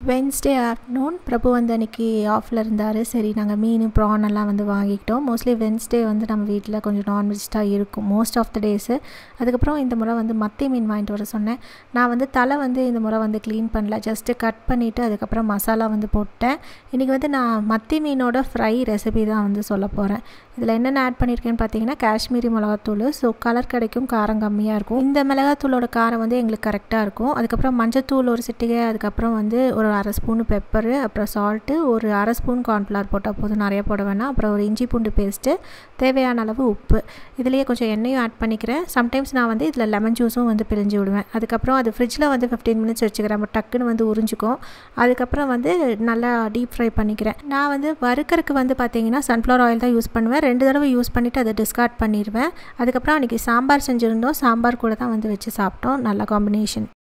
Wednesday afternoon பிரபு வந்து அன்றைக்கி ஆஃபில் இருந்தார் சரி நாங்கள் மீன் ப்ரான் எல்லாம் வந்து வாங்கிக்கிட்டோம் மோஸ்ட்லி வென்ஸ்டே வந்து நம்ம வீட்டில் கொஞ்சம் நான்வெஜ் தான் இருக்கும் மோஸ்ட் ஆஃப் த டேஸு அதுக்கப்புறம் இந்த முறை வந்து மத்தி மீன் வாங்கிட்டு வர சொன்னேன் நான் வந்து தலை வந்து இந்த முறை வந்து க்ளீன் பண்ணல ஜஸ்ட்டு கட் பண்ணிவிட்டு அதுக்கப்புறம் மசாலா வந்து போட்டேன் இன்றைக்கி வந்து நான் மத்தி மீனோட ஃப்ரை ரெசிபி தான் வந்து சொல்ல போகிறேன் இதில் என்னென்ன ஆட் பண்ணியிருக்கேன்னு பார்த்தீங்கன்னா காஷ்மீரி மிளகாத்தூள் ஸோ கலர் கிடைக்கும் காரம் கம்மியாக இருக்கும் இந்த மிளகாத்தூளோட காரம் வந்து எங்களுக்கு கரெக்டாக இருக்கும் அதுக்கப்புறம் மஞ்சத்தூள் ஒரு சிட்டிகை அதுக்கப்புறம் வந்து ஒரு அரை ஸ்பூன் பெப்பரு அப்புறம் சால்ட்டு ஒரு அரை ஸ்பூன் கார்ன்ஃப்ளவர் போட்டால் போதும் நிறைய போட வேணாம் அப்புறம் ஒரு இஞ்சி பூண்டு பேஸ்ட்டு தேவையான அளவு உப்பு இதுலேயே கொஞ்சம் எண்ணெயும் ஆட் பண்ணிக்கிறேன் சம்டைம்ஸ் நான் வந்து இதில் லெமன் ஜூஸும் வந்து பிழிஞ்சு விடுவேன் அதுக்கப்புறம் அது ஃப்ரிட்ஜில் வந்து ஃபிஃப்டீன் மினிட்ஸ் வச்சுக்கிறேன் நம்ம டக்குன்னு வந்து உறிஞ்சிக்கும் அதுக்கப்புறம் வந்து நல்லா டீப் ஃப்ரை பண்ணிக்கிறேன் நான் வந்து வறுக்கறதுக்கு வந்து பார்த்தீங்கன்னா சன்ஃப்ளவர் ஆயில் தான் யூஸ் பண்ணுவேன் ரெண்டு தடவை யூஸ் பண்ணிவிட்டு அதை டிஸ்கார்ட் பண்ணிடுவேன் அதுக்கப்புறம் அன்றைக்கி சாம்பார் செஞ்சுருந்தோம் சாம்பார் கூட தான் வந்து வச்சு சாப்பிட்டோம் நல்ல காம்பினேஷன்